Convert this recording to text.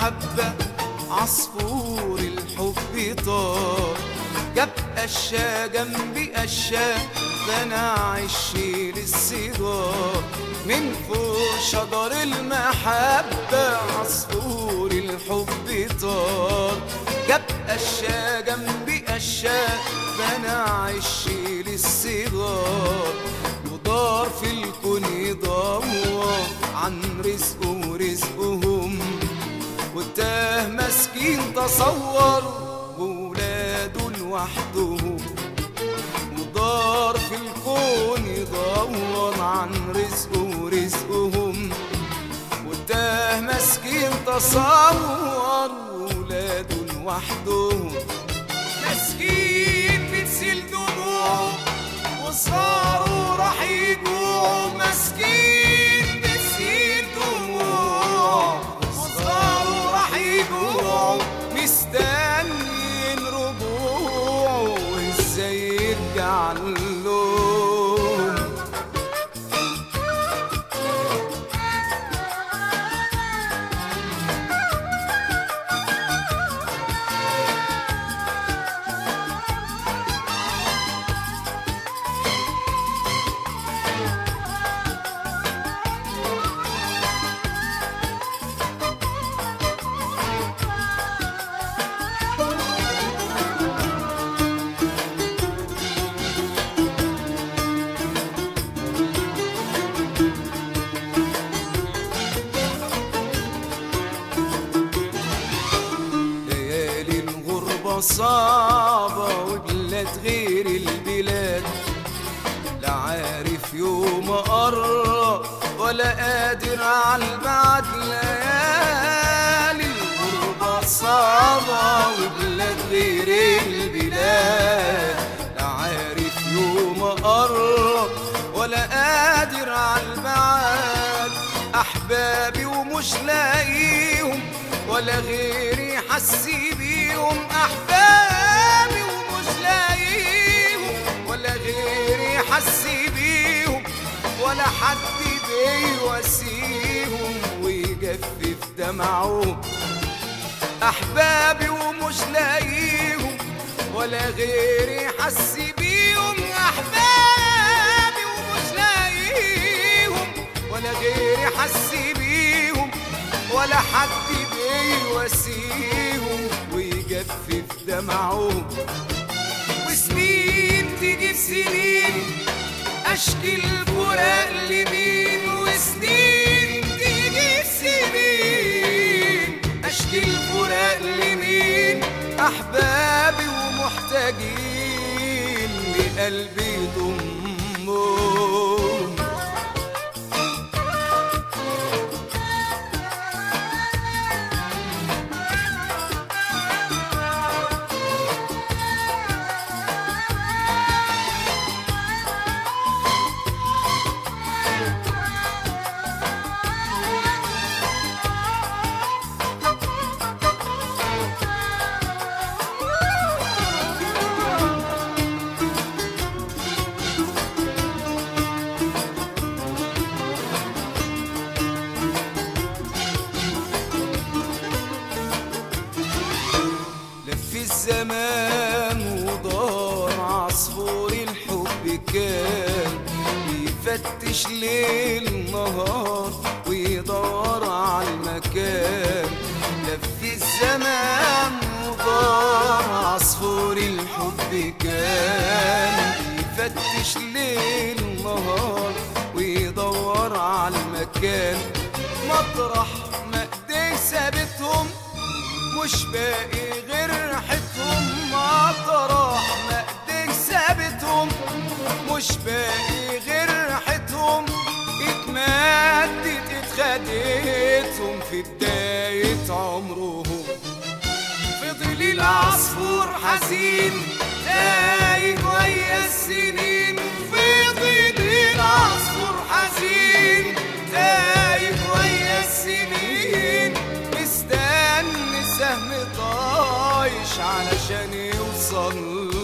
المحبة عصفور الحب طار جاب قشة جنبي قشة ده انا عشي للسيجار من فوق شجر المحبة عصفور الحب طار جاب قشة جنبي قشة ده انا عشي للسيجار ودار في الكون يدور عن رزقه ورزقهم وتاه مسكين تصور وولاده لوحدهم ودار في الكون يدور عن رزقه ورزقهم وتاه مسكين تصور وولاده لوحدهم مسكين بتسيل دموعه وصاروا راح يجوعوا مسكين بتسيل دموعه وصاروا راح يجوعوا مستنيين رجوعه ازاي يرجع لهم ليالي الغربة صعبة وبلاد غير البلاد لا عارف يوم أقرب ولا قادر على البعد ليالي الغربة صعبة وبلاد غير البلاد لا عارف يوم أقرب ولا قادر على البعد أحبابي ومش لاقيهم ولا غيري حسي بيهم أحبابي ومش لاقيهم ولا غيري حسي بيهم ولا حد بيواسيهم ويجفف دمعهم أحبابي ومش لاقيهم ولا غيري حسي بيهم أحبابي ومش لاقيهم ولا غيري حسي بيهم ولا حد بيواسيهم ويجفف دمعهم وسنين تجي سنين اشكي الفراق لمين وسنين تجي سنين اشكي الفراق لمين احبابي ومحتاجين لقلبي ضمهم لف الزمان ودار عصفور الحب كان بيفتش ليل نهار ويدور على المكان لف الزمان ودار عصفور الحب كان بيفتش ليل نهار ويدور على المكان مطرح ما ايديه سابتهم مش باقي غير ريحتهم مطرح ما ايديك سابتهم مش باقي غير ريحتهم اتمدت اتخدتهم في بداية عمرهم فضل العصفور حزين تايه ويا السنين فضل العصفور حزين تايه ويا السنين مستني سهم طايش علشان يوصل